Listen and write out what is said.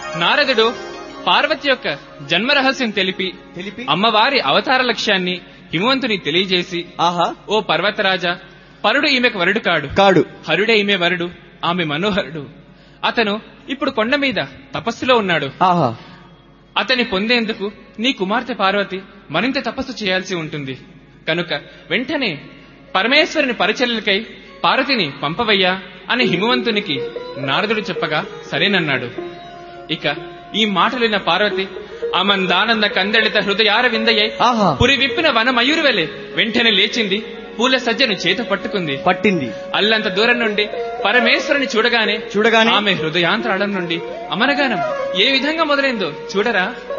నారదుడు పార్వతి యొక్క జన్మ రహస్యం తెలిపి తెలిపి అమ్మవారి అవతార లక్ష్యాన్ని హిమవంతుని తెలియజేసి ఆహా ఓ పర్వతరాజా పరుడు ఈమెకు వరుడు కాడు కాడు హరుడే ఈమె వరుడు ఆమె మనోహరుడు అతను ఇప్పుడు కొండ మీద తపస్సులో ఉన్నాడు ఆహా అతని పొందేందుకు నీ కుమార్తె పార్వతి మరింత తపస్సు చేయాల్సి ఉంటుంది కనుక వెంటనే పరమేశ్వరుని పరిచర్యలకై పార్వతిని పంపవయ్యా అని హిమవంతునికి నారదుడు చెప్పగా సరేనన్నాడు ఇక ఈ మాటలిన పార్వతి అమందానంద కందళిత హృదయార విందయ్యై ఆహా పురి విప్పిన వన మయూరు వెలే వెంటనే లేచింది పూల సజ్జను చేత పట్టుకుంది పట్టింది అల్లంత దూరం నుండి పరమేశ్వరుని చూడగానే చూడగానే ఆమె హృదయాంతరాళం నుండి అమరగానం ఏ విధంగా మొదలైందో చూడరా